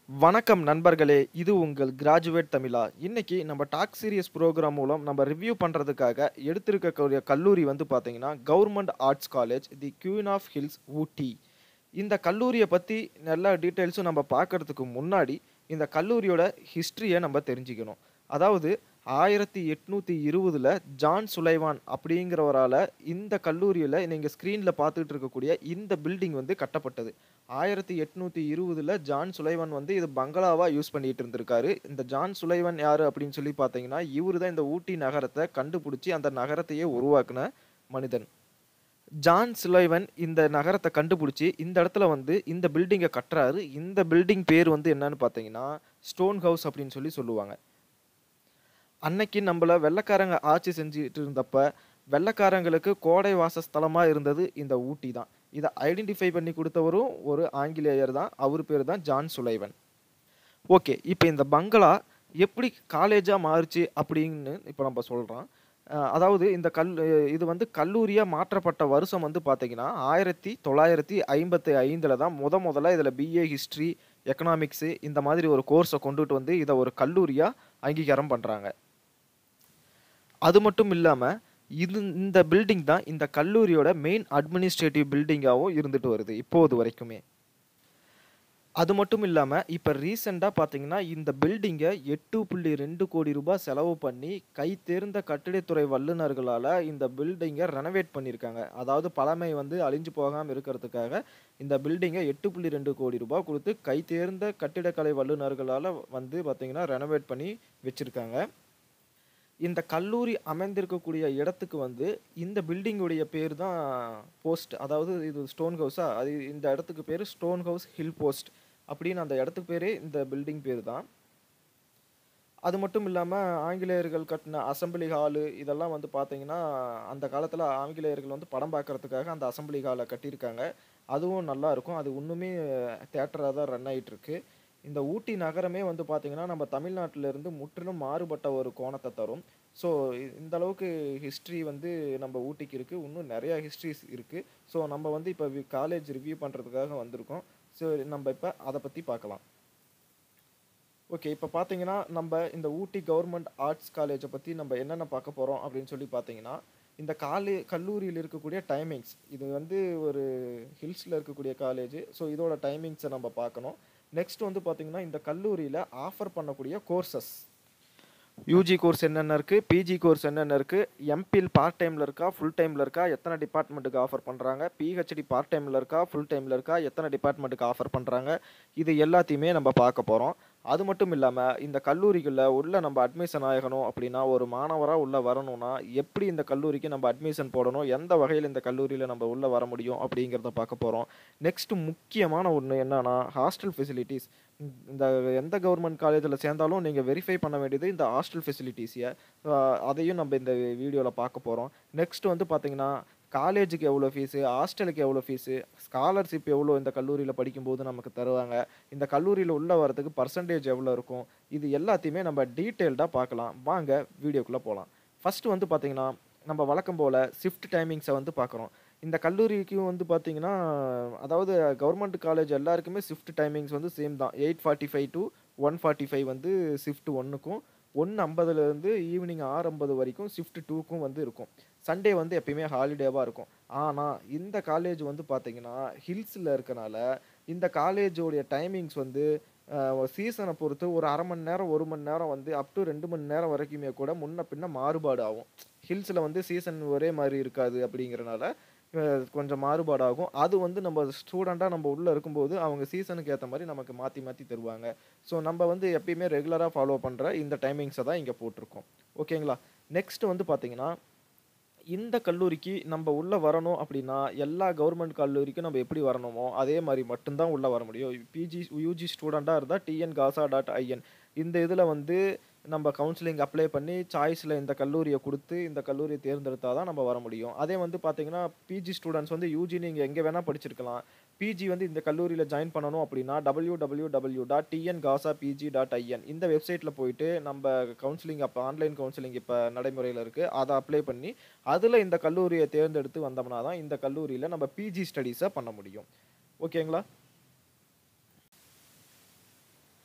வணக்கம் நண்பர்களே இது உங்கள் கிராஜுவேட் தமிழா இன்னைக்கு நம்ம டாக் சீரியஸ் ப்ரோக்ராம் மூலம் நம்ம ரிவ்யூ பண்ணுறதுக்காக எடுத்திருக்கக்கூடிய கல்லூரி வந்து பார்த்தீங்கன்னா government arts college the queen of hills Ooty இந்த கல்லூரியை பற்றி எல்லா டீட்டெயில்ஸும் நம்ம பார்க்கறதுக்கு முன்னாடி இந்த கல்லூரியோட ஹிஸ்ட்ரியை நம்ம தெரிஞ்சுக்கணும் அதாவது ஆயிரத்தி எட்நூற்றி இருபதில் ஜான் சுலைவான் அப்படிங்கிறவரால் இந்த கல்லூரியில் நீங்கள் ஸ்க்ரீனில் பார்த்துட்டு இருக்கக்கூடிய இந்த பில்டிங் வந்து கட்டப்பட்டது ஆயிரத்தி எட்நூற்றி இருபதில் ஜான் சுலைவான் வந்து இது பங்களாவாக யூஸ் பண்ணிட்டு இருந்திருக்காரு இந்த ஜான் சுலைவான் யார் அப்படின்னு சொல்லி பார்த்தீங்கன்னா இவர் தான் இந்த ஊட்டி நகரத்தை கண்டுபிடிச்சி அந்த நகரத்தையே உருவாக்குன மனிதன் ஜான் சுலைவன் இந்த நகரத்தை கண்டுபிடிச்சி இந்த இடத்துல வந்து இந்த பில்டிங்கை கட்டுறாரு இந்த பில்டிங் பேர் வந்து என்னன்னு பார்த்தீங்கன்னா ஸ்டோன் ஹவுஸ் அப்படின்னு சொல்லி சொல்லுவாங்க அன்னைக்கு நம்மள வெள்ளைக்காரங்க ஆட்சி செஞ்சுட்டு இருந்தப்ப வெள்ளைக்காரங்களுக்கு கோடை வாசஸ்தலமாக இருந்தது இந்த ஊட்டி தான் இதை ஐடென்டிஃபை பண்ணி கொடுத்தவரும் ஒரு ஆங்கிலேயர் தான் அவர் பேர் தான் ஜான் சுலைவன் ஓகே இப்போ இந்த பங்களா எப்படி காலேஜாக மாறுச்சு அப்படின்னு இப்போ நம்ம சொல்கிறோம் அதாவது இந்த கல் இது வந்து கல்லூரியாக மாற்றப்பட்ட வருஷம் வந்து பார்த்தீங்கன்னா ஆயிரத்தி தொள்ளாயிரத்தி ஐம்பத்தி ஐந்தில் தான் முத முதல்ல இதில் பிஏ ஹிஸ்ட்ரி எக்கனாமிக்ஸு இந்த மாதிரி ஒரு கோர்ஸை கொண்டுட்டு வந்து இதை ஒரு கல்லூரியாக அங்கீகாரம் பண்ணுறாங்க அது மட்டும் இல்லாமல் இது இந்த பில்டிங் தான் இந்த கல்லூரியோட மெயின் அட்மினிஸ்ட்ரேட்டிவ் பில்டிங்காகவும் இருந்துட்டு வருது இப்போது வரைக்குமே அது மட்டும் இல்லாமல் இப்போ ரீசெண்டாக பார்த்தீங்கன்னா இந்த பில்டிங்கை எட்டு புள்ளி ரெண்டு கோடி ரூபாய் செலவு பண்ணி கை தேர்ந்த கட்டிடத்துறை வல்லுநர்களால் இந்த பில்டிங்கை ரெனோவேட் பண்ணியிருக்காங்க அதாவது பழமை வந்து அழிஞ்சு போகாமல் இருக்கிறதுக்காக இந்த பில்டிங்கை எட்டு புள்ளி ரெண்டு கோடி ரூபாய் கொடுத்து கை தேர்ந்த கட்டிடக்கலை வல்லுநர்களால் வந்து பார்த்தீங்கன்னா ரெனோவேட் பண்ணி வச்சுருக்காங்க இந்த கல்லூரி அமைந்திருக்கக்கூடிய இடத்துக்கு வந்து இந்த பில்டிங்குடைய பேர் தான் போஸ்ட் அதாவது இது ஸ்டோன் ஹவுஸா அது இந்த இடத்துக்கு பேர் ஸ்டோன் ஹவுஸ் ஹில் போஸ்ட் அப்படின்னு அந்த இடத்துக்கு பேரே இந்த பில்டிங் பேர் தான் அது மட்டும் இல்லாமல் ஆங்கிலேயர்கள் கட்டின அசம்பிளி ஹாலு இதெல்லாம் வந்து பார்த்தீங்கன்னா அந்த காலத்தில் ஆங்கிலேயர்கள் வந்து படம் பார்க்கறதுக்காக அந்த அசம்பிளி ஹாலை கட்டியிருக்காங்க அதுவும் நல்லா இருக்கும் அது இன்னுமே தேட்டராக தான் ரன் ஆகிட்டு இருக்கு இந்த ஊட்டி நகரமே வந்து பார்த்திங்கன்னா நம்ம தமிழ்நாட்டிலேருந்து முற்றிலும் மாறுபட்ட ஒரு கோணத்தை தரும் ஸோ இந்த அளவுக்கு ஹிஸ்ட்ரி வந்து நம்ம ஊட்டிக்கு இருக்குது இன்னும் நிறையா ஹிஸ்ட்ரிஸ் இருக்குது ஸோ நம்ம வந்து இப்போ காலேஜ் ரிவ்யூ பண்ணுறதுக்காக வந்திருக்கோம் ஸோ நம்ம இப்போ அதை பற்றி பார்க்கலாம் ஓகே இப்போ பார்த்தீங்கன்னா நம்ம இந்த ஊட்டி கவர்மெண்ட் ஆர்ட்ஸ் காலேஜை பற்றி நம்ம என்னென்ன பார்க்க போகிறோம் அப்படின்னு சொல்லி பார்த்தீங்கன்னா இந்த காலே கல்லூரியில் இருக்கக்கூடிய டைமிங்ஸ் இது வந்து ஒரு ஹில்ஸில் இருக்கக்கூடிய காலேஜ் ஸோ இதோட டைமிங்ஸை நம்ம பார்க்கணும் நெக்ஸ்ட் வந்து பார்த்திங்கன்னா இந்த கல்லூரியில் ஆஃபர் பண்ணக்கூடிய கோர்சஸ் யூஜி கோர்ஸ் என்னென்ன இருக்குது பிஜி கோர்ஸ் என்னென்ன இருக்குது எம்பில் பார்ட் டைமில் இருக்கா ஃபுல் டைமில் இருக்கா எத்தனை டிபார்ட்மெண்ட்டுக்கு ஆஃபர் பண்ணுறாங்க பிஹெச்டி பார்ட் டைமில் இருக்கா ஃபுல் டைமில் இருக்கா எத்தனை டிபார்ட்மெண்ட்டுக்கு ஆஃபர் பண்ணுறாங்க இது எல்லாத்தையுமே நம்ம பார்க்க போகிறோம் அது மட்டும் இல்லாமல் இந்த கல்லூரிகளில் உள்ள நம்ம அட்மிஷன் ஆகணும் அப்படின்னா ஒரு மாணவராக உள்ளே வரணும்னா எப்படி இந்த கல்லூரிக்கு நம்ம அட்மிஷன் போடணும் எந்த வகையில் இந்த கல்லூரியில் நம்ம உள்ளே வர முடியும் அப்படிங்கிறத பார்க்க போகிறோம் நெக்ஸ்ட் முக்கியமான ஒன்று என்னன்னா ஹாஸ்டல் ஃபெசிலிட்டிஸ் இந்த எந்த கவர்மெண்ட் காலேஜில் சேர்ந்தாலும் நீங்கள் வெரிஃபை பண்ண வேண்டியது இந்த ஹாஸ்டல் ஃபெசிலிட்டிஸை அதையும் நம்ம இந்த வீடியோவில் பார்க்க போகிறோம் நெக்ஸ்ட் வந்து பார்த்திங்கன்னா காலேஜுக்கு எவ்வளோ ஃபீஸு ஹாஸ்டலுக்கு எவ்வளோ ஃபீஸு ஸ்காலர்ஷிப் எவ்வளோ இந்த கல்லூரியில் படிக்கும்போது நமக்கு தருவாங்க இந்த கல்லூரியில் உள்ள வரதுக்கு பர்சன்டேஜ் எவ்வளோ இருக்கும் இது எல்லாத்தையுமே நம்ம டீட்டெயில்டாக பார்க்கலாம் வாங்க வீடியோக்குள்ளே போகலாம் ஃபஸ்ட்டு வந்து பார்த்திங்கன்னா நம்ம வழக்கம் போல் ஷிஃப்ட் டைமிங்ஸை வந்து பார்க்குறோம் இந்த கல்லூரிக்கும் வந்து பார்த்தீங்கன்னா அதாவது கவர்மெண்ட் காலேஜ் எல்லாருக்குமே ஷிஃப்ட் டைமிங்ஸ் வந்து சேம் தான் eight forty five to one forty five வந்து ஷிஃப்ட் ஒன்றுக்கும் ஒன்று ஐம்பதுலேருந்து ஈவினிங் ஆறு ஐம்பது வரைக்கும் ஷிஃப்ட் டூக்கும் வந்து இருக்கும் சண்டே வந்து எப்பயுமே ஹாலிடேவாக இருக்கும் ஆனால் இந்த காலேஜ் வந்து பார்த்தீங்கன்னா ஹில்ஸில் இருக்கனால இந்த காலேஜோடைய டைமிங்ஸ் வந்து சீசனை பொறுத்து ஒரு அரை மணி நேரம் ஒரு மணி நேரம் வந்து அப் டு ரெண்டு மணி நேரம் வரைக்குமே கூட முன்ன பின்ன மாறுபாடு ஆகும் ஹில்ஸில் வந்து சீசன் ஒரே மாதிரி இருக்காது அப்படிங்கிறனால கொஞ்சம் மாறுபாடாகும் அது வந்து நம்ம ஸ்டூடெண்ட்டாக நம்ம உள்ளே இருக்கும்போது அவங்க சீசனுக்கு ஏற்ற மாதிரி நமக்கு மாற்றி மாற்றி தருவாங்க ஸோ நம்ம வந்து எப்பயுமே ரெகுலராக ஃபாலோ பண்ணுற இந்த டைமிங்ஸை தான் இங்கே போட்டிருக்கோம் ஓகேங்களா நெக்ஸ்ட் வந்து பார்த்தீங்கன்னா இந்த கல்லூரிக்கு நம்ம உள்ளே வரணும் அப்படின்னா எல்லா கவர்மெண்ட் கல்லூரிக்கும் நம்ம எப்படி வரணுமோ அதே மாதிரி மட்டும்தான் உள்ளே வர முடியும் பிஜி யூஜி ஸ்டூடெண்ட்டாக இருந்தால் டிஎன் காசா டாட் ஐஎன் இந்த இதில் வந்து நம்ம கவுன்சிலிங் அப்ளை பண்ணி சாய்ஸில் இந்த கல்லூரியை கொடுத்து இந்த கல்லூரியை தேர்ந்தெடுத்தால் தான் நம்ம வர முடியும் அதே வந்து பார்த்தீங்கன்னா பிஜி ஸ்டூடெண்ட்ஸ் வந்து யூஜி நீங்கள் எங்கே வேணால் படிச்சிருக்கலாம் பிஜி வந்து இந்த கல்லூரியில் ஜாயின் பண்ணணும் அப்படின்னா W W W dot TN GASA PG dot IN இந்த வெப்சைட்டில் போயிட்டு நம்ம கவுன்சிலிங் அப்போ ஆன்லைன் கவுன்சிலிங் இப்போ நடைமுறையில் இருக்குது அதை அப்ளை பண்ணி அதில் இந்த கல்லூரியை தேர்ந்தெடுத்து வந்தோம்னா தான் இந்த கல்லூரியில் நம்ம பிஜி ஸ்டடீஸை பண்ண முடியும் ஓகேங்களா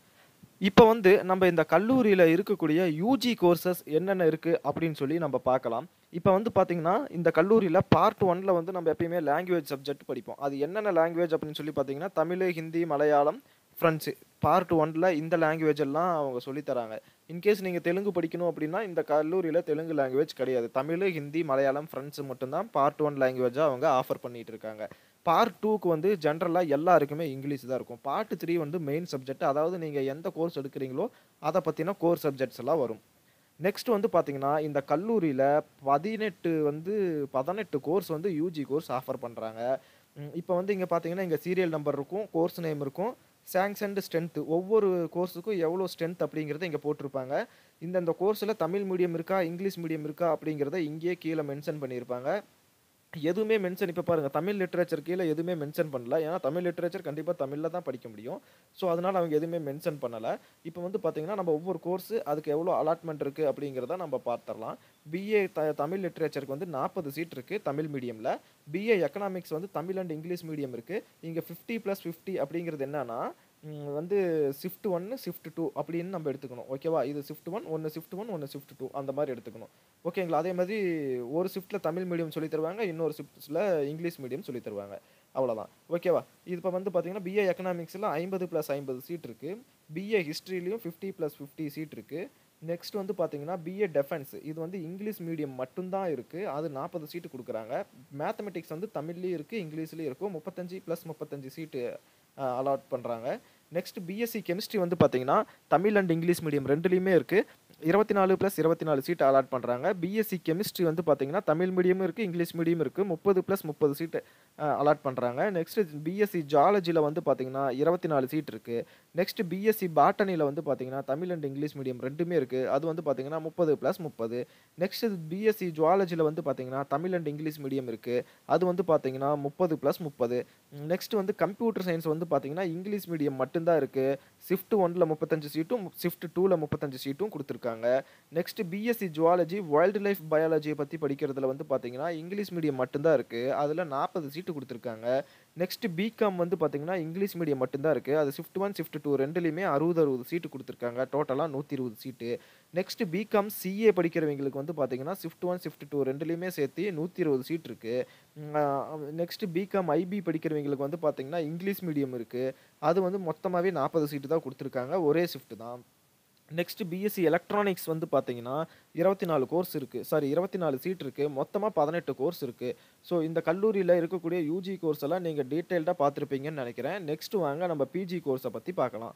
இப்போ வந்து நம்ம இந்த கல்லூரியில் இருக்கக்கூடிய யூஜி கோர்சஸ் என்னென்ன இருக்குது அப்படின்னு சொல்லி நம்ம பார்க்கலாம் இப்போ வந்து பார்த்தீங்கன்னா இந்த கல்லூரியில் பார்ட் ஒன்ல வந்து நம்ம எப்பயுமே லாங்குவேஜ் சப்ஜெக்ட் படிப்போம் அது என்னென்ன லாங்குவேஜ் அப்படின்னு சொல்லி பார்த்தீங்கன்னா தமிழ் ஹிந்தி மலையாளம் ஃப்ரெண்ட்ஸு பார்ட் ஒன்ல இந்த லாங்குவேஜ் எல்லாம் அவங்க சொல்லித் தராங்க இன்கேஸ் நீங்கள் தெலுங்கு படிக்கணும் அப்படின்னா இந்த கல்லூரியில் தெலுங்கு லாங்குவேஜ் கிடையாது தமிழ் ஹிந்தி மலையாளம் ஃப்ரெண்ட்ஸு மட்டும்தான் பார்ட் ஒன் லாங்குவேஜாக அவங்க ஆஃபர் பண்ணிட்டு இருக்காங்க பார்ட் டூக்கு வந்து ஜென்ரலாக எல்லாருக்குமே இங்கிலீஷ் தான் இருக்கும் பார்ட் த்ரீ வந்து மெயின் சப்ஜெக்ட் அதாவது நீங்கள் எந்த கோர்ஸ் எடுக்கிறீங்களோ அதை பற்றின கோர் சப்ஜெக்ட்ஸ் எல்லாம் வரும் நெக்ஸ்ட் வந்து பார்த்தீங்கன்னா இந்த கல்லூரியில் பதினெட்டு வந்து பதினெட்டு கோர்ஸ் வந்து யூஜி கோர்ஸ் ஆஃபர் பண்ணுறாங்க இப்போ வந்து இங்கே பார்த்தீங்கன்னா இங்கே சீரியல் நம்பர் இருக்கும் கோர்ஸ் நேம் இருக்கும் சாங்ஷன்டு ஸ்ட்ரென்த்து ஒவ்வொரு கோர்ஸுக்கும் எவ்வளோ ஸ்ட்ரென்த் அப்படிங்கிறத இங்கே போட்டிருப்பாங்க இந்தந்த கோர்ஸில் தமிழ் மீடியம் இருக்கா இங்கிலீஷ் மீடியம் இருக்கா அப்படிங்கிறத இங்கேயே கீழே மென்ஷன் பண்ணியிருப்பாங்க எதுவுமே மென்ஷன் இப்போ பாருங்கள் தமிழ் லிட்ரேச்சர் கீழே எதுவுமே மென்ஷன் பண்ணல ஏன்னா தமிழ் லிட்ரேச்சர் கண்டிப்பாக தமிழில் தான் படிக்க முடியும் ஸோ அதனால் அவங்க எதுவுமே மென்ஷன் பண்ணலை இப்போ வந்து பார்த்தீங்கன்னா நம்ம ஒவ்வொரு கோர்ஸு அதுக்கு எவ்வளோ அலாட்மெண்ட் இருக்குது அப்படிங்கிறத நம்ம பார்த்துடலாம் பிஏ த தமிழ் லிட்ரேச்சருக்கு வந்து நாற்பது சீட் இருக்குது தமிழ் மீடியமில் பிஏ எக்கனாமிக்ஸ் வந்து தமிழ் அண்ட் இங்கிலீஷ் மீடியம் இருக்குது இங்கே ஃபிஃப்டி ப்ளஸ் ஃபிஃப்டி அப்படிங்கிறது என்னன்னா ம், வந்து ஷிஃப்ட் ஒன்று ஷிஃப்ட் டூ அப்படின்னு நம்ம எடுத்துக்கணும் ஓகேவா இது ஷிஃப்ட் ஒன் ஒன்று ஷிஃப்ட் ஒன் ஒன்று ஷிஃப்ட் டூ அந்த மாதிரி எடுத்துக்கணும் ஓகேங்களா அதே மாதிரி ஒரு ஷிஃப்ட்டில் தமிழ் மீடியம் சொல்லி தருவாங்க இன்னொரு ஷிஃப்ட்ஸில் இங்கிலீஷ் மீடியம் சொல்லி தருவாங்க அவ்வளோதான் ஓகேவா இது இப்போ வந்து பார்த்தீங்கன்னா பிஏ எக்கனாமிக்ஸில் ஐம்பது ப்ளஸ் ஐம்பது சீட் இருக்குது பிஏ ஹிஸ்ட்ரிலையும் ஃபிஃப்டி ப்ளஸ் ஃபிஃப்டி சீட் இருக்குது நெக்ஸ்ட் வந்து பார்த்தீங்கன்னா பிஏ டெஃபென்ஸ் இது வந்து இங்கிலீஷ் மீடியம் மட்டும்தான் இருக்குது அது நாற்பது சீட்டு கொடுக்குறாங்க மேத்தமெட்டிக்ஸ் வந்து தமிழ்லேயும் இருக்குது இங்கிலீஷ்லேயும் இருக்கும் முப்பத்தஞ்சு ப்ளஸ் முப்பத்தஞ்சு சீட்டு அலாட் பண்ணுறாங்க நெக்ஸ்ட் பிஎஸ்சி கெமிஸ்ட்ரி வந்து பார்த்தீங்கன்னா தமிழ் அண்ட் இங்கிலீஷ் மீடியம் ரெண்டுலேயுமே இருக்குது இருபத்தி நாலு ப்ளஸ் இருபத்தி நாலு சீட் அலாட் பண்ணுறாங்க பிஎஸ்சி கெமிஸ்ட்ரி வந்து பார்த்தீங்கன்னா தமிழ் மீடியமும் இருக்குது இங்கிலீஷ் மீடியம் இருக்குது முப்பது ப்ளஸ் முப்பது சீட்டு அலாட் பண்ணுறாங்க நெக்ஸ்ட் பிஎஸ்சி ஜாலஜியில் வந்து பார்த்தீங்கன்னா இருபத்தி நாலு சீட் இருக்குது நெக்ஸ்ட் பிஎஸ்சி பாட்டனியில் வந்து பார்த்தீங்கன்னா தமிழ் அண்ட் இங்கிலீஷ் மீடியம் ரெண்டுமே இருக்குது அது வந்து பார்த்தீங்கன்னா முப்பது ப்ளஸ் முப்பது நெக்ஸ்ட் பிஎஸ்சி ஜுவாலஜியில் வந்து பார்த்தீங்கன்னா தமிழ் அண்ட் இங்கிலீஷ் மீடியம் இருக்குது அது வந்து பார்த்தீங்கன்னா முப்பது ப்ளஸ் முப்பது நெக்ஸ்ட் வந்து கம்ப்யூட்டர் சயின்ஸ் வந்து பார்த்தீங்கன்னா இங்கிலீஷ் மீடியம் மட்டும்தான் இருக்குது ஷிஃப்ட் ஒனில் முப்பத்தஞ்சு சீட்டும் ஷிஃப்ட் டூவில் முப்பத்தஞ்சு சீட்டும் கொடுத்துருக்காங்க next BSc zoology wild life பயாலஜியை பற்றி படிக்கிறதுல வந்து பார்த்தீங்கன்னா இங்கிலீஷ் மீடியம் மட்டும்தான் இருக்குது அதில் நாற்பது சீட்டு கொடுத்துருக்காங்க நெக்ஸ்ட் பிகாம் வந்து பார்த்தீங்கன்னா இங்கிலீஷ் மீடியம் மட்டும்தான் இருக்குது அது ஷிஃப்ட் ஒன் ஷிஃப்ட் டூ ரெண்டுலேயுமே அறுபது அறுபது சீட்டு கொடுத்துருக்காங்க டோட்டலாக நூற்றி இருபது சீட்டு நெக்ஸ்ட் பிகாம் சிஏ படிக்கிறவங்களுக்கு வந்து பார்த்தீங்கன்னா ஷிஃப்ட் ஒன் ஷிஃப்ட் டூ ரெண்டுலேயுமே சேர்த்து நூற்றி இருபது சீட் இருக்குது நெக்ஸ்ட் பிகாம் ஐபி படிக்கிறவங்களுக்கு வந்து பார்த்தீங்கன்னா இங்கிலீஷ் மீடியம் இருக்குது அது வந்து மொத்தமாகவே நாற்பது சீட்டு தான் கொடுத்துருக்காங்க ஒரே ஷிஃப்ட் தான் நெக்ஸ்ட் பிஎஸ்சி எலக்ட்ரானிக்ஸ் வந்து பார்த்தீங்கன்னா இருபத்தி நாலு கோர்ஸ் இருக்குது சாரி இருபத்தி நாலு சீட் இருக்குது மொத்தமாக பதினெட்டு கோர்ஸ் இருக்குது ஸோ இந்த கல்லூரியில் இருக்கக்கூடிய யூஜி கோர்ஸ் எல்லாம் நீங்கள் டீட்டெயில்டாக பார்த்துருப்பீங்கன்னு நினைக்கிறேன் நெக்ஸ்ட் வாங்க நம்ம பிஜி கோர்ஸை பற்றி பார்க்கலாம்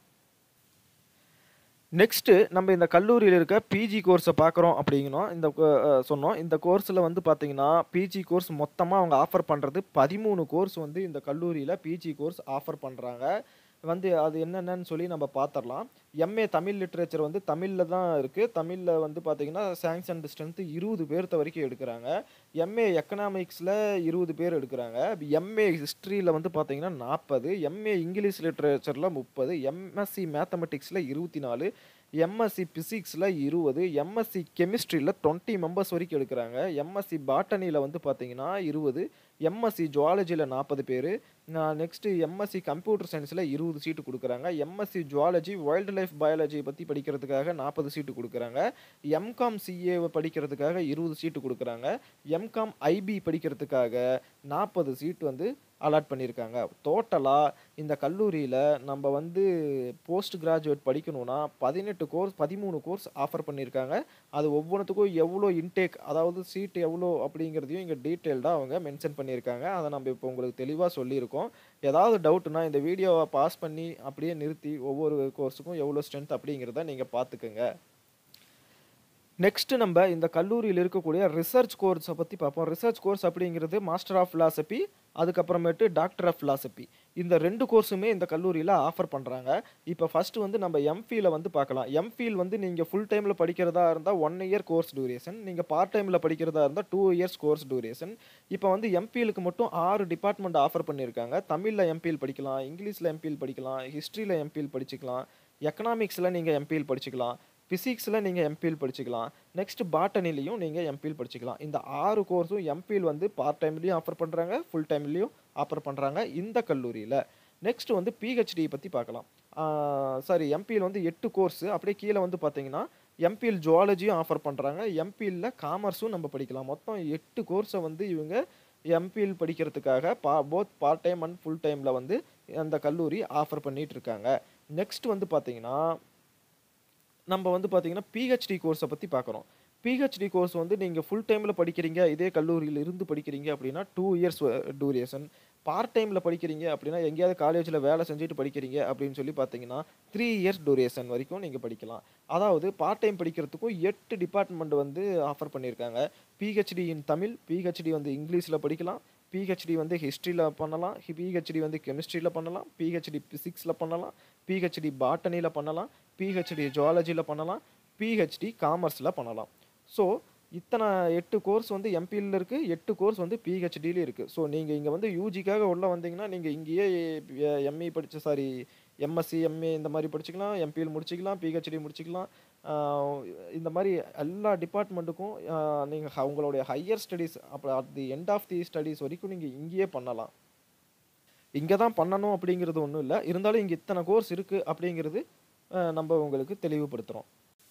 நெக்ஸ்ட்டு நம்ம இந்த கல்லூரியில் இருக்க பிஜி கோர்ஸை பார்க்குறோம் அப்படிங்கணும் இந்த கோ- அஹ் சொன்னோம் இந்த கோர்ஸில் வந்து பார்த்தீங்கன்னா பிஜி கோர்ஸ் மொத்தமாக அவங்க ஆஃபர் பண்ணுறது பதிமூணு கோர்ஸ் வந்து இந்த கல்லூரியில் பிஜி கோர்ஸ் ஆஃபர் பண்ணுறாங்க வந்து அது என்னென்னு சொல்லி நம்ம பார்த்துடலாம் எம்ஏ தமிழ் லிட்ரேச்சர் வந்து தமிழில் தான் இருக்குது தமிழில் வந்து பார்த்தீங்கன்னா சாங்ஷன் ஸ்ட்ரென்த்து இருபது பேர்த்த வரைக்கும் எடுக்கிறாங்க எம்ஏ எக்கனாமிக்ஸில் இருபது பேர் எடுக்கிறாங்க எம்ஏ ஹிஸ்ட்ரியில் வந்து பார்த்தீங்கன்னா நாற்பது எம்ஏ இங்கிலீஷ் லிட்ரேச்சரில் முப்பது எம்எஸ்சி மேத்தமெட்டிக்ஸில் இருபத்தி நாலு எம்எஸ்சி பிசிக்ஸில் இருபது எம்எஸ்சி கெமிஸ்ட்ரியில் டுவெண்ட்டி மெம்பர்ஸ் வரைக்கும் எடுக்கிறாங்க எம்எஸ்சி பாட்டனியில் வந்து பார்த்தீங்கன்னா இருபது எம்எஸ்சி ஜுவாலஜியில் நாற்பது பேர் நெக்ஸ்ட்டு எம்எஸ்சி கம்ப்யூட்டர் சயின்ஸில் இருபது சீட்டு கொடுக்குறாங்க MSc zoology wild life biology பற்றி படிக்கிறதுக்காக நாற்பது சீட்டு கொடுக்குறாங்க எம்காம் சிஏ படிக்கிறதுக்காக இருபது சீட்டு கொடுக்குறாங்க எம்காம் ஐபி படிக்கிறதுக்காக நாற்பது சீட் வந்து அலாட் பண்ணியிருக்காங்க டோட்டலாக இந்த கல்லூரியில் நம்ம வந்து போஸ்ட் கிராஜுவேட் படிக்கணும்னா பதினெட்டு கோர்ஸ் பதிமூணு கோர்ஸ் ஆஃபர் பண்ணியிருக்காங்க அது ஒவ்வொன்றுத்துக்கும் எவ்வளோ இன்டேக் அதாவது சீட் எவ்வளோ அப்படிங்கிறதையும் இங்கே டீட்டெயில்டாக அவங்க மென்ஷன் பண்ணியிருக்காங்க அதை நம்ம இப்போ உங்களுக்கு தெளிவாக சொல்லியிருக்கோம் ஏதாவது டவுட்னா இந்த வீடியோவை பாஸ் பண்ணி அப்படியே நிறுத்தி ஒவ்வொரு கோர்ஸுக்கும் எவ்வளோ ஸ்ட்ரென்த் அப்படிங்கிறத நீங்கள் பார்த்துக்குங்க நெக்ஸ்ட் நம்ம இந்த கல்லூரியில் இருக்கக்கூடிய ரிசர்ச் கோர்ஸை பற்றி பார்ப்போம் ரிசர்ச் கோர்ஸ் அப்படிங்கிறது மாஸ்டர் ஆஃப் philosophy அதுக்கப்புறமேட்டு டாக்டர் ஆஃப் philosophy இந்த ரெண்டு கோர்ஸுமே இந்த கல்லூரியில் ஆஃபர் பண்ணுறாங்க இப்போ ஃபஸ்ட்டு வந்து நம்ம எம்ஃபியில் வந்து பார்க்கலாம் எம்ஃபில் வந்து நீங்கள் ஃபுல் டைமில் படிக்கிறதா இருந்தால் ஒன் இயர் கோர்ஸ் டியூரேஷன் நீங்கள் பார்ட் டைமில் படிக்கிறதா இருந்தால் டூ இயர்ஸ் கோர்ஸ் டியூரேஷன் இப்போ வந்து எம்ஃபிலுக்கு மட்டும் ஆறு டிபார்ட்மெண்ட் ஆஃபர் பண்ணியிருக்காங்க தமிழில் எம்பிஎல் படிக்கலாம் இங்கிலீஷில் எம்பிஎல் படிக்கலாம் ஹிஸ்ட்ரியில் எம்பிஎல் படிச்சுக்கலாம் எக்கனாமிக்ஸில் நீங்கள் எம்பிஎல் படிச்சுக்கலாம் ஃபிசிக்ஸில் நீங்கள் எம்பிஎல் படிச்சுக்கலாம் நெக்ஸ்ட் பாட்டனிலையும் நீங்கள் எம்பிஎல் படிச்சுக்கலாம் இந்த ஆறு கோர்ஸும் எம்பிஎல் வந்து பார்ட் டைம்லேயும் ஆஃபர் பண்ணுறாங்க ஃபுல் டைம்லேயும் ஆஃபர் பண்ணுறாங்க இந்த கல்லூரியில் நெக்ஸ்ட் வந்து பிஹெச்டி பற்றி பார்க்கலாம் சாரி எம்பியில் வந்து எட்டு கோர்ஸு அப்படியே கீழே வந்து பார்த்தீங்கன்னா எம்பிஎல் ஜுவாலஜியும் ஆஃபர் பண்ணுறாங்க எம்பிஎல்ல காமர்ஸும் நம்ம படிக்கலாம் மொத்தம் எட்டு கோர்ஸை வந்து இவங்க எம்பிஎல் படிக்கிறதுக்காக பா both part time and full டைமில் வந்து அந்த கல்லூரி ஆஃபர் பண்ணிட்டு இருக்காங்க நெக்ஸ்ட் வந்து பார்த்தீங்கன்னா நம்ம வந்து பார்த்தீங்கன்னா பிஹெச்டி கோர்ஸை பற்றி பார்க்குறோம் பிஹெச்டி கோர்ஸ் வந்து நீங்கள் ஃபுல் டைமில் படிக்கிறீங்க இதே கல்லூரியில் இருந்து படிக்கிறீங்க அப்படின்னா டூ இயர்ஸ் டூரேஷன் பார்ட் டைமில் படிக்கிறீங்க அப்படின்னா எங்கேயாவது காலேஜில் வேலை செஞ்சுட்டு படிக்கிறீங்க அப்படின்னு சொல்லி பார்த்தீங்கன்னா த்ரீ இயர்ஸ் டூரேஷன் வரைக்கும் நீங்கள் படிக்கலாம் அதாவது பார்ட் டைம் படிக்கிறதுக்கும் எட்டு டிபார்ட்மெண்ட் வந்து ஆஃபர் பண்ணியிருக்காங்க பிஹெச்டி இன் தமிழ் பிஹெச்டி வந்து இங்கிலீஷில் படிக்கலாம் பிஹெச்டி வந்து ஹிஸ்ட்ரியில் பண்ணலாம் பிஹெச்டி வந்து கெமிஸ்ட்ரியில் பண்ணலாம் பிஹெச்டி ஃபிசிக்ஸில் பண்ணலாம் பிஹெச்டி பாட்டனியில் பண்ணலாம் பிஹெச்டி ஜுவாலஜியில் பண்ணலாம் பிஹெச்டி காமர்ஸில் பண்ணலாம் ஸோ இத்தனை எட்டு கோர்ஸ் வந்து எம்பியில் இருக்குது எட்டு கோர்ஸ் வந்து பிஹெச்டியில் இருக்குது ஸோ நீங்கள் இங்கே வந்து யூஜிக்காக உள்ளே வந்தீங்கன்னா நீங்கள் இங்கேயே எம்இ படித்த சாரி எம்எஸ்சி எம்ஏ இந்த மாதிரி படிச்சுக்கலாம் எம்பிஎல் முடிச்சிக்கலாம் பிஹெச்டி முடிச்சிக்கலாம் ஆஹ் இந்த மாதிரி எல்லா டிபார்ட்மெண்ட்டுக்கும் நீங்கள் உங்களுடைய ஹையர் ஸ்டடீஸ் அப்போ at the end of the studies வரைக்கும் நீங்கள் இங்கேயே பண்ணலாம் இங்கே தான் பண்ணணும் அப்படிங்கிறது ஒன்றும் இல்லை இருந்தாலும் இங்கே இத்தனை கோர்ஸ் இருக்குது அப்படிங்கிறது ஆஹ் நம்ம உங்களுக்கு தெளிவுபடுத்துகிறோம்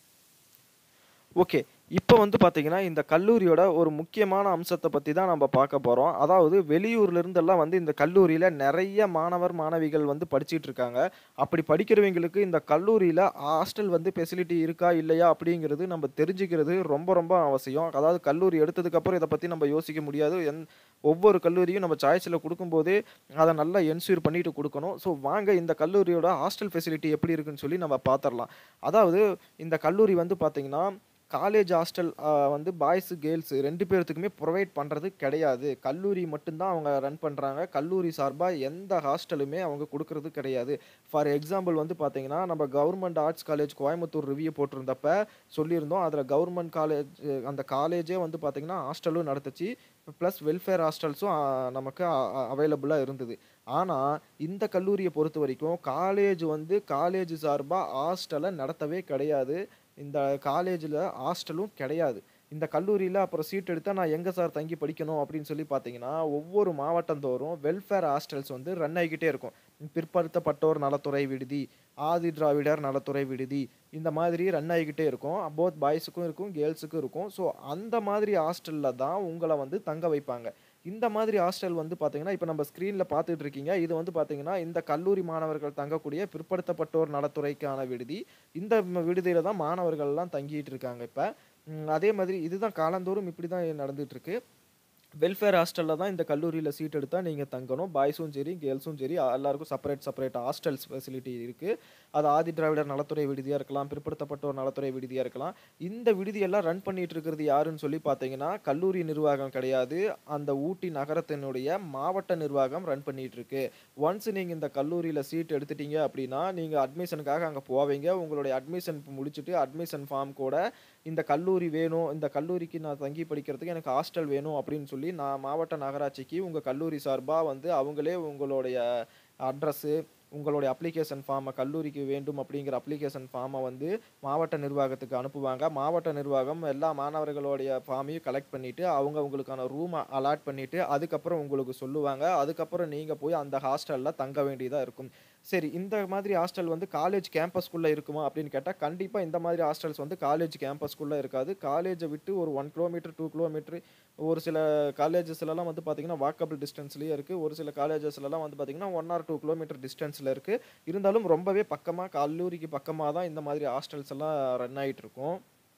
ஓகே இப்போ வந்து பார்த்தீங்கன்னா இந்த கல்லூரியோட ஒரு முக்கியமான அம்சத்தை பற்றி தான் நம்ம பார்க்க போகிறோம் அதாவது வெளியூர்ல இருந்தெல்லாம் வந்து இந்த கல்லூரியில் நிறைய மாணவர் மாணவிகள் வந்து படிச்சிட்டு இருக்காங்க அப்படி படிக்கிறவங்களுக்கு இந்த கல்லூரியில் ஹாஸ்டல் வந்து ஃபெசிலிட்டி இருக்கா இல்லையா அப்படிங்கிறது நம்ம தெரிஞ்சுக்கிறது ரொம்ப ரொம்ப அவசியம் அதாவது கல்லூரி எடுத்ததுக்கப்புறம் இதை பற்றி நம்ம யோசிக்க முடியாது என் ஒவ்வொரு கல்லூரியும் நம்ம சாய்ஸில் கொடுக்கும்போதே அதை நல்லா என்ஷூர் பண்ணிட்டு கொடுக்கணும் ஸோ வாங்க இந்த கல்லூரியோட ஹாஸ்டல் ஃபெசிலிட்டி எப்படி இருக்குன்னு சொல்லி நம்ம பார்த்துடலாம் அதாவது இந்த கல்லூரி வந்து பார்த்தீங்கன்னா காலேஜ் ஹாஸ்டல் வந்து பாய்ஸு கேர்ள்ஸு ரெண்டு பேர்த்துக்குமே ப்ரொவைட் பண்ணுறது கிடையாது கல்லூரி மட்டும்தான் அவங்க ரன் பண்ணுறாங்க கல்லூரி சார்பாக எந்த ஹாஸ்டலுமே அவங்க கொடுக்கறது கிடையாது ஃபார் எக்ஸாம்பிள் வந்து பார்த்தீங்கன்னா நம்ம government arts college Coimbatore review போட்டிருந்தப்ப சொல்லியிருந்தோம் அதில் கவர்மெண்ட் காலேஜ் அந்த காலேஜே வந்து பார்த்தீங்கன்னா ஹாஸ்டலும் நடத்துச்சு ப்ளஸ் வெல்ஃபேர் ஹாஸ்டல்ஸும் நமக்கு அவைலபிளாக இருந்தது ஆனால் இந்த கல்லூரியை பொறுத்த வரைக்கும் காலேஜ் வந்து காலேஜ் சார்பாக ஹாஸ்டலை நடத்தவே கிடையாது இந்த காலேஜில் ஹாஸ்டலும் கிடையாது இந்த கல்லூரியில் அப்புறம் சீட் எடுத்தால் நான் எங்கே சார் தங்கி படிக்கணும் அப்படின்னு சொல்லி பார்த்தீங்கன்னா ஒவ்வொரு மாவட்டந்தோறும் வெல்ஃபேர் ஹாஸ்டல்ஸ் வந்து ரன் ஆகிக்கிட்டே இருக்கும் பிற்படுத்தப்பட்டோர் நலத்துறை விடுதி ஆதி திராவிடர் நலத்துறை விடுதி இந்த மாதிரி ரன் ஆகிக்கிட்டே இருக்கும் போத் பாய்ஸுக்கும் இருக்கும் கேர்ள்ஸுக்கும் இருக்கும் ஸோ அந்த மாதிரி ஹாஸ்டலில் தான் உங்களை வந்து தங்க வைப்பாங்க இந்த மாதிரி ஹாஸ்டல் வந்து பார்த்தீங்கன்னா இப்போ நம்ம ஸ்க்ரீனில் பார்த்துட்டு இருக்கீங்க இது வந்து பார்த்தீங்கன்னா இந்த கல்லூரி மாணவர்கள் தங்கக்கூடிய பிற்படுத்தப்பட்டோர் நலத்துறைக்கான விடுதி இந்த விடுதியில் தான் மாணவர்கள்லாம் தங்கிட்டு இருக்காங்க இப்போ அதே மாதிரி இதுதான் காலந்தோறும் இப்படி தான் நடந்துட்டு இருக்கு வெல்ஃபேர் ஹாஸ்டலில் தான் இந்த கல்லூரியில் சீட் எடுத்தால் நீங்கள் தங்கணும் பாய்ஸும் சரி கேர்ள்ஸும் சரி எல்லாருக்கும் செப்பரேட் செப்பரேட் ஹாஸ்டல்ஸ் ஃபெசிலிட்டி இருக்குது அது ஆதி திராவிடர் நலத்துறை விடுதியாக இருக்கலாம் பிற்படுத்தப்பட்டோர் நலத்துறை விடுதியாக இருக்கலாம் இந்த விடுதியெல்லாம் ரன் பண்ணிட்டு இருக்கிறது யாருன்னு சொல்லி பார்த்தீங்கன்னா கல்லூரி நிர்வாகம் கிடையாது அந்த ஊட்டி நகரத்தினுடைய மாவட்ட நிர்வாகம் ரன் பண்ணிட்டு இருக்கு ஒன்ஸ் நீங்கள் இந்த கல்லூரியில் சீட் எடுத்துட்டீங்க அப்படின்னா நீங்கள் அட்மிஷனுக்காக அங்கே போவீங்க உங்களுடைய அட்மிஷன் முடிச்சுட்டு அட்மிஷன் ஃபார்ம் கூட இந்த கல்லூரி வேணும் இந்த கல்லூரிக்கு நான் தங்கி படிக்கிறதுக்கு எனக்கு ஹாஸ்டல் வேணும் அப்படின்னு சொல்லி நான் மாவட்ட நகராட்சிக்கு உங்கள் கல்லூரி சார்பாக வந்து அவங்களே உங்களுடைய அட்ரஸ்ஸு உங்களுடைய அப்ளிகேஷன் ஃபார்மை கல்லூரிக்கு வேண்டும் அப்படிங்கிற அப்ளிகேஷன் ஃபார்மை வந்து மாவட்ட நிர்வாகத்துக்கு அனுப்புவாங்க மாவட்ட நிர்வாகம் எல்லா மாணவர்களுடைய ஃபார்மையும் கலெக்ட் பண்ணிவிட்டு அவங்க உங்களுக்கான ரூமை அலாட் பண்ணிவிட்டு அதுக்கப்புறம் உங்களுக்கு சொல்லுவாங்க அதுக்கப்புறம் நீங்கள் போய் அந்த ஹாஸ்டலில் தங்க வேண்டியதாக இருக்கும் சரி இந்த மாதிரி ஹாஸ்டல் வந்து காலேஜ் கேம்பஸ்க்குள்ளே இருக்குமா அப்படின்னு கேட்டால் கண்டிப்பாக இந்த மாதிரி ஹாஸ்டல்ஸ் வந்து காலேஜ் கேம்பஸ்க்குள்ளே இருக்காது காலேஜை விட்டு ஒரு ஒன் கிலோமீட்டர் டூ கிலோமீட்டர் ஒரு சில காலேஜஸ்லலாம் வந்து பார்த்தீங்கன்னா வாக்கபிள் டிஸ்டன்ஸ்லேயே இருக்குது ஒரு சில காலேஜஸ்லலாம் வந்து பார்த்தீங்கன்னா ஒன் ஆர் டூ கிலோமீட்டர் டிஸ்டன்ஸில் இருக்குது இருந்தாலும் ரொம்பவே பக்கமாக கல்லூரிக்கு பக்கமாக தான் இந்த மாதிரி ஹாஸ்டல்ஸ் எல்லாம் ரன் ஆகிட்டு இருக்கும்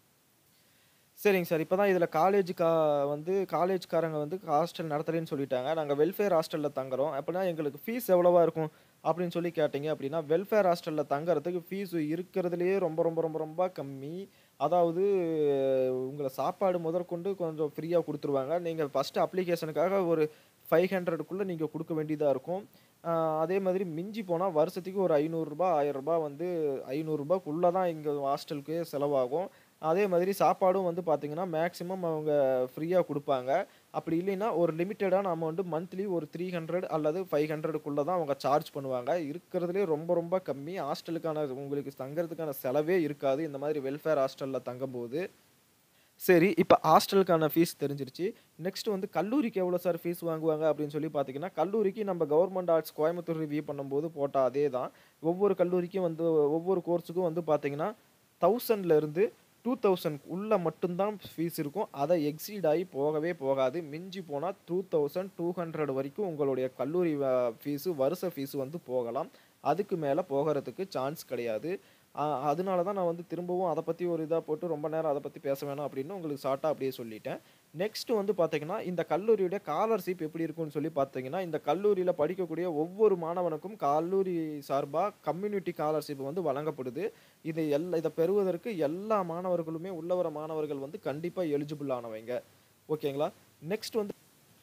சரிங்க சார் இப்போ தான் இதில் காலேஜுக்கா வந்து காலேஜ்காரங்க வந்து ஹாஸ்டல் நடத்துறேன்னு சொல்லிட்டாங்க நாங்கள் வெல்ஃபேர் ஹாஸ்டலில் தங்குறோம் அப்படின்னா எங்களுக்கு ஃபீஸ் எவ்வளோவா இருக்கும் அப்படின்னு சொல்லி கேட்டிங்க அப்படின்னா வெல்ஃபேர் ஹாஸ்டலில் தங்குறதுக்கு ஃபீஸ் இருக்கிறதுலையே ரொம்ப ரொம்ப ரொம்ப ரொம்ப கம்மி அதாவது உங்களை சாப்பாடு முதற்கொண்டு கொஞ்சம் ஃப்ரீயாக கொடுத்துருவாங்க நீங்கள் ஃபஸ்ட்டு அப்ளிகேஷனுக்காக ஒரு ஃபைவ் ஹண்ட்ரடுக்குள்ளே நீங்கள் கொடுக்க வேண்டியதாக இருக்கும் அதே மாதிரி மிஞ்சி போனால் வருஷத்துக்கு ஒரு ஐநூறுரூபா ஆயிரரூபா வந்து ஐநூறுரூபாக்குள்ளே தான் இங்கே ஹாஸ்டலுக்கு செலவாகும் அதே மாதிரி சாப்பாடும் வந்து பார்த்தீங்கன்னா மேக்ஸிமம் அவங்க ஃப்ரீயாக கொடுப்பாங்க அப்படி இல்லைன்னா ஒரு லிமிட்டடான அமௌண்ட்டு மந்த்லி ஒரு த்ரீ ஹண்ட்ரட் அல்லது ஃபைவ் ஹண்ட்ரடுக்குள்ளே தான் அவங்க சார்ஜ் பண்ணுவாங்க இருக்கிறதுலே ரொம்ப ரொம்ப கம்மி ஹாஸ்டலுக்கான உங்களுக்கு தங்குறதுக்கான செலவே இருக்காது இந்த மாதிரி வெல்ஃபேர் ஹாஸ்டலில் தங்கும்போது சரி இப்போ ஹாஸ்டலுக்கான ஃபீஸ் தெரிஞ்சிருச்சு நெக்ஸ்ட் வந்து கல்லூரிக்கு எவ்வளோ சார் ஃபீஸ் வாங்குவாங்க அப்படின்னு சொல்லி பார்த்தீங்கன்னா கல்லூரிக்கு நம்ம கவர்மெண்ட் ஆர்ட்ஸ் கோயம்புத்தூர் ரிவ்யூ பண்ணும்போது போட்ட அதே தான் ஒவ்வொரு கல்லூரிக்கும் வந்து ஒவ்வொரு கோர்ஸுக்கும் வந்து பார்த்தீங்கன்னா தௌசண்ட்லேருந்து டூ தௌசண்ட் உள்ள மட்டும்தான் ஃபீஸ் இருக்கும் அதை எக்ஸீட் ஆகி போகவே போகாது மிஞ்சி போனால் டூ தௌசண்ட் டூ ஹண்ட்ரட் வரைக்கும் உங்களுடைய கல்லூரி ஃபீஸு வருஷ ஃபீஸு வந்து போகலாம் அதுக்கு மேலே போகிறதுக்கு சான்ஸ் கிடையாது ஆஹ் அதனால தான் நான் வந்து திரும்பவும் அதை பற்றி ஒரு இதாக போட்டு ரொம்ப நேரம் அதை பற்றி பேச வேணாம் அப்படின்னு உங்களுக்கு ஷார்ட்டாக அப்படியே சொல்லிட்டேன் நெக்ஸ்ட் வந்து பார்த்தீங்கன்னா இந்த கல்லூரியுடைய ஸ்காலர்ஷிப் எப்படி இருக்கும்னு சொல்லி பார்த்தீங்கன்னா இந்த கல்லூரியில் படிக்கக்கூடிய ஒவ்வொரு மாணவனுக்கும் கல்லூரி சார்பாக கம்யூனிட்டி ஸ்காலர்ஷிப் வந்து வழங்கப்படுது இது எல்லா இதை பெறுவதற்கு எல்லா மாணவர்களுமே உள்ள வர மாணவர்கள் வந்து கண்டிப்பாக எலிஜிபிள் ஆனவங்க ஓகேங்களா நெக்ஸ்ட் வந்து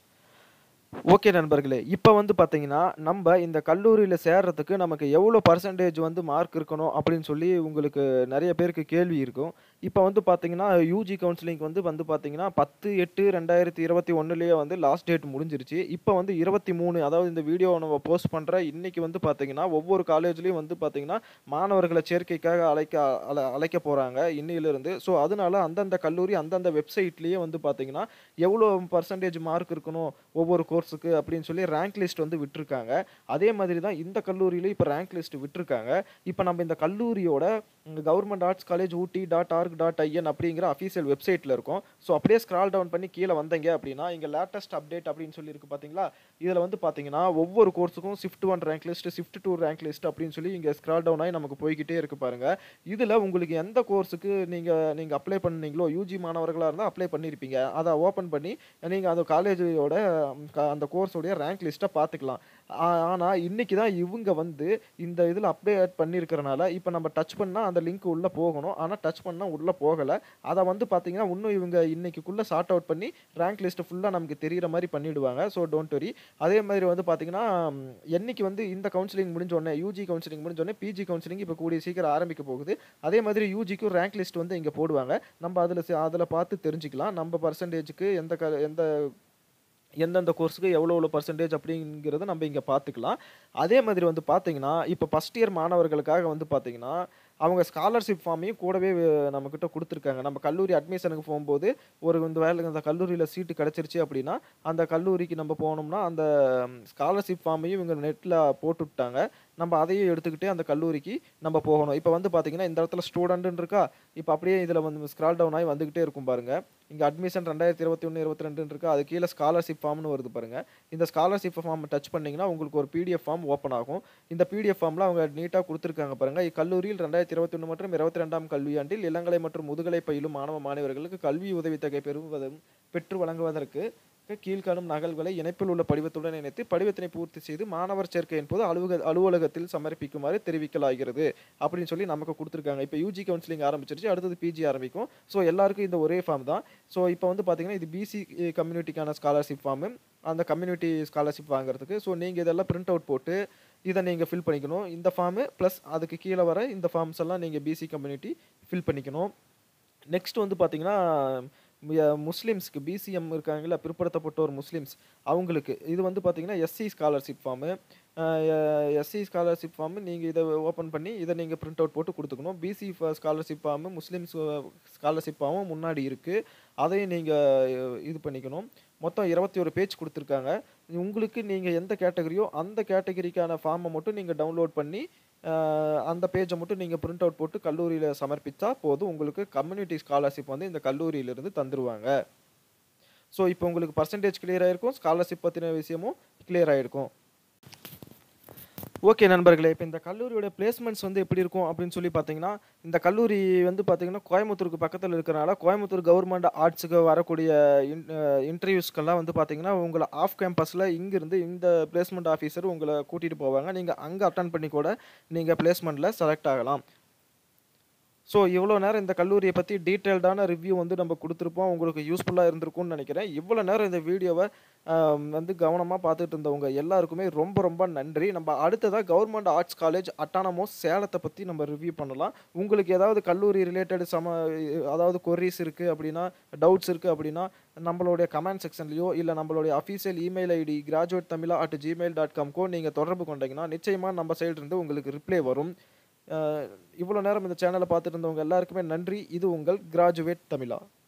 ஓகே நண்பர்களே இப்போ வந்து பார்த்தீங்கன்னா நம்ம இந்த கல்லூரியில் சேர்றதுக்கு நமக்கு எவ்வளோ பர்சன்டேஜ் வந்து மார்க் இருக்கணும் அப்படின்னு சொல்லி உங்களுக்கு நிறைய பேருக்கு கேள்வி இருக்கும் இப்போ வந்து பார்த்தீங்கன்னா யூஜி கவுன்சிலிங் வந்து வந்து பார்த்தீங்கன்னா பத்து எட்டு ரெண்டாயிரத்தி இருபத்தி ஒன்றுலேயே வந்து லாஸ்ட் டேட் முடிஞ்சிருச்சு இப்போ வந்து இருபத்தி மூணு அதாவது இந்த வீடியோ நம்ம போஸ்ட் பண்ணுற இன்னைக்கு வந்து பார்த்தீங்கன்னா ஒவ்வொரு காலேஜ்லேயும் வந்து பார்த்தீங்கன்னா மாணவர்களை சேர்க்கைக்காக அழைக்க அழ அழைக்க போகிறாங்க இன்னிலிருந்து ஸோ அதனால அந்தந்த கல்லூரி அந்தந்த வெப்சைட்லேயே வந்து பார்த்தீங்கன்னா எவ்வளோ பர்சன்டேஜ் மார்க் இருக்கணும் ஒவ்வொரு கோர்ஸுக்கு அப்படின்னு சொல்லி ரேங்க் லிஸ்ட் வந்து விட்டுருக்காங்க அதே மாதிரி தான் இந்த கல்லூரியிலையும் இப்போ ரேங்க் லிஸ்ட் விட்டுருக்காங்க இப்போ நம்ம இந்த கல்லூரியோட government arts college Ooty dot org dot IN அப்படிங்கிற அஃபீஷியல் வெப்சைட்டில் இருக்கும் ஸோ அப்படியே ஸ்க்ரால் டவுன் பண்ணி கீழே வந்தீங்க அப்படின்னா இங்கே லேட்டஸ்ட் அப்டேட் அப்படின்னு சொல்லி இருக்கு பார்த்தீங்களா இதில் வந்து பார்த்தீங்கன்னா ஒவ்வொரு கோர்ஸுக்கும் shift one rank list shift two rank list அப்படின்னு சொல்லி இங்கே ஸ்க்ரால் டவுன் ஆகி நமக்கு போய்கிட்டே இருக்கு பாருங்க இதில் உங்களுக்கு எந்த கோர்ஸுக்கு நீங்கள் நீங்கள் அப்ளை பண்ணீங்களோ யூஜி மாணவர்களாக இருந்தால் அப்ளை பண்ணியிருப்பீங்க அதை ஓப்பன் பண்ணி நீங்கள் அந்த காலேஜோட அந்த கோர்ஸோடைய ரேங்க் லிஸ்ட்டை பார்த்துக்கலாம் ஆனால் இன்னைக்கு தான் இவங்க வந்து இந்த இதில் அப்டேட் பண்ணியிருக்கிறனால இப்போ நம்ம டச் பண்ணால் அந்த லிங்க் உள்ளே போகணும் ஆனால் டச் பண்ணால் உள்ளே போகலை அதை வந்து பார்த்தீங்கன்னா இன்னும் இவங்க இன்னைக்குள்ளே சார்ட் அவுட் பண்ணி ரேங்க் லிஸ்ட்டு ஃபுல்லாக நமக்கு தெரிகிற மாதிரி பண்ணிவிடுவாங்க ஸோ டோன்ட் வரி அதே மாதிரி வந்து பார்த்தீங்கன்னா ம், என்னைக்கு வந்து இந்த கவுன்சிலிங் முடிஞ்ச உடனே யூஜி கவுன்சிலிங் முடிஞ்ச உடனே பிஜி கவுன்சிலிங் இப்போ கூடிய சீக்கிரம் ஆரம்பிக்க போகுது அதே மாதிரி யூஜிக்கும் ரேங்க் லிஸ்ட் வந்து இங்கே போடுவாங்க நம்ம அதில் அதில் பார்த்து தெரிஞ்சுக்கலாம் நம்ம பர்சன்டேஜுக்கு எந்த க எந்த எந்தெந்த கோர்ஸுக்கு எவ்வளோ எவ்வளோ பர்சன்டேஜ் அப்படிங்கிறத நம்ம இங்கே பார்த்துக்கலாம் அதே மாதிரி வந்து பார்த்தீங்கன்னா இப்போ ஃபஸ்ட் இயர் மாணவர்களுக்காக வந்து பார்த்தீங்கன்னா அவங்க ஸ்காலர்ஷிப் ஃபார்மையும் கூடவே வே- நம்மக்கிட்ட கொடுத்துருக்காங்க நம்ம கல்லூரி அட்மிஷனுக்கு போகும்போது ஒரு இந்த வேலை அந்த கல்லூரியில் சீட்டு கிடச்சிருச்சு அப்படின்னா அந்த கல்லூரிக்கு நம்ம போனோம்னா அந்த ஸ்காலர்ஷிப் ஃபார்மையும் இவங்க நெட்டில் போட்டு விட்டாங்க நம்ம அதையும் எடுத்துக்கிட்டே அந்த கல்லூரிக்கு நம்ம போகணும் இப்போ வந்து பார்த்தீங்கன்னா இந்த இடத்துல ஸ்டூடெண்ட்னு இருக்கா இப்போ அப்படியே இதில் வந்து ஸ்க்ரால் டவுன் ஆகி வந்துக்கிட்டே இருக்கும் பாருங்க இங்கே அட்மிஷன் ரெண்டாயிரத்தி இருபத்தி ஒன்று இருபத்தி ரெண்டுன்னு இருக்கு அது கீழே ஸ்காலர்ஷிப் ஃபார்ம்னு வருது பாருங்க இந்த ஸ்காலர்ஷிப் ஃபார்ம் டச் பண்ணீங்கன்னா உங்களுக்கு ஒரு பிடிஎஃப் ஃபார்ம் ஓப்பன் ஆகும் இந்த பிடிஎஃப் ஃபார்மில் அவங்க நீட்டாக கொடுத்துருக்காங்க பாருங்க இக்கல்லூரியில் ரெண்டாயிரத்தி இருபத்தி ஒன்று மற்றும் இருபத்தி ரெண்டாம் கல்வியாண்டில் இளங்கலை மற்றும் முதுகலை பயிலும் மாணவ மாணவர்களுக்கு கல்வி உதவித்தொகை பெறுவதும் பெற்று வழங்குவதற்கு கீழ்காணும் நகல்களை இணைப்பில் உள்ள படிவத்துடன் இணைத்து படிவத்தினை பூர்த்தி செய்து மாணவர் சேர்க்கையின் போது அலுவலக அலுவலகத்தில் சமர்ப்பிக்குமாறு தெரிவிக்கலாகிறது அப்படின்னு சொல்லி நமக்கு கொடுத்துருக்காங்க இப்போ யூஜி கவுன்சிலிங் ஆரம்பிச்சிருச்சு அடுத்தது பிஜி ஆரம்பிக்கும் ஸோ எல்லாருக்கும் இந்த ஒரே ஃபார்ம் தான் ஸோ இப்போ வந்து பார்த்தீங்கன்னா இது பிசி கம்யூனிட்டிக்கான ஸ்காலர்ஷிப் ஃபார்மு அந்த கம்யூனிட்டி ஸ்காலர்ஷிப் வாங்குறதுக்கு ஸோ நீங்கள் இதெல்லாம் பிரிண்ட் அவுட் போட்டு இதை நீங்கள் ஃபில் பண்ணிக்கணும் இந்த ஃபார்மு ப்ளஸ் அதுக்கு கீழே வர இந்த ஃபார்ம்ஸ் எல்லாம் நீங்கள் பிசி கம்யூனிட்டி ஃபில் பண்ணிக்கணும் நெக்ஸ்ட் வந்து பார்த்தீங்கன்னா மு- முஸ்லிம்ஸ்க்கு பிசிஎம் இருக்காங்கல்ல பிற்படுத்தப்பட்டோர் முஸ்லிம்ஸ் அவங்களுக்கு இது வந்து பார்த்தீங்கன்னா SC scholarship form SC scholarship form நீங்கள் இதை ஓப்பன் பண்ணி இதை நீங்கள் பிரிண்ட் அவுட் போட்டு கொடுத்துக்கணும் BC scholarship form Muslims scholarship ஃபார்மும் முன்னாடி இருக்குது அதையும் நீங்கள் இது பண்ணிக்கணும் மொத்தம் இருபத்தி ஒரு பேஜ் கொடுத்துருக்காங்க உங்களுக்கு நீங்கள் எந்த கேட்டகரியோ அந்த கேட்டகரிக்கான ஃபார்மை மட்டும் நீங்கள் டவுன்லோட் பண்ணி அஹ், அந்த பேஜை மட்டும் நீங்கள் பிரிண்ட் அவுட் போட்டு கல்லூரியில் சமர்ப்பித்தா போதும் உங்களுக்கு கம்யூனிட்டி ஸ்காலர்ஷிப் வந்து இந்த கல்லூரியிலிருந்து தந்துருவாங்க ஸோ இப்போ உங்களுக்கு பர்சன்டேஜ் கிளியர் ஆயிருக்கும் ஸ்காலர்ஷிப் பற்றின விஷயமும் கிளியர் ஆயிருக்கும் ஓகே நண்பர்களே இப்போ இந்த கல்லூரியோட பிளேஸ்மெண்ட்ஸ் வந்து எப்படி இருக்கும் அப்படின்னு சொல்லி பார்த்தீங்கன்னா இந்த கல்லூரி வந்து பார்த்தீங்கன்னா கோயம்புத்தூருக்கு பக்கத்தில் இருக்கிறனால கோயம்புத்தூர் கவர்மெண்ட் ஆர்ட்ஸுக்கு வரக்கூடிய இன்டர்வியூஸ்க்கெல்லாம் வந்து பார்த்தீங்கன்னா உங்களை ஆஃப் கேம்பஸில் இங்கிருந்து இந்த பிளேஸ்மெண்ட் ஆஃபீஸர் உங்களை கூட்டிகிட்டு போவாங்க நீங்கள் அங்கே அட்டன் பண்ணி கூட நீங்கள் பிளேஸ்மெண்ட்டில் செலக்ட் ஆகலாம் ஸோ இவ்வளோ நேரம் இந்த கல்லூரியை பற்றி டீட்டெயில்டான ரிவ்யூ வந்து நம்ம கொடுத்துருப்போம் உங்களுக்கு யூஸ்ஃபுல்லாக இருந்திருக்கும்னு நினைக்கிறேன் இவ்வளோ நேரம் இந்த வீடியோவை ஆம், வந்து கவனமாக பார்த்துட்டு இருந்தவங்க எல்லாருக்குமே ரொம்ப ரொம்ப நன்றி நம்ம அடுத்ததாக கவர்மெண்ட் ஆர்ட்ஸ் காலேஜ் அட்டானமோஸ் சேலத்தை பற்றி நம்ம ரிவ்யூ பண்ணலாம் உங்களுக்கு ஏதாவது கல்லூரி ரிலேட்டட் சம அதாவது கொரிஸ் இருக்குது அப்படின்னா டவுட்ஸ் இருக்குது அப்படின்னா நம்மளுடைய கமெண்ட் செக்ஷன்லையோ இல்லை நம்மளுடைய official email ID graduate Tamizha at Gmail dot காம்க்கோ நீங்கள் தொடர்பு கொண்டீங்கன்னா நிச்சயமாக நம்ம side இருந்து உங்களுக்கு ரிப்ளை வரும் இவ்வளோ நேரம் இந்த சேனலை பார்த்துட்டு இருந்தவங்க எல்லாருக்குமே நன்றி இது உங்கள் கிராஜுவேட் தமிழா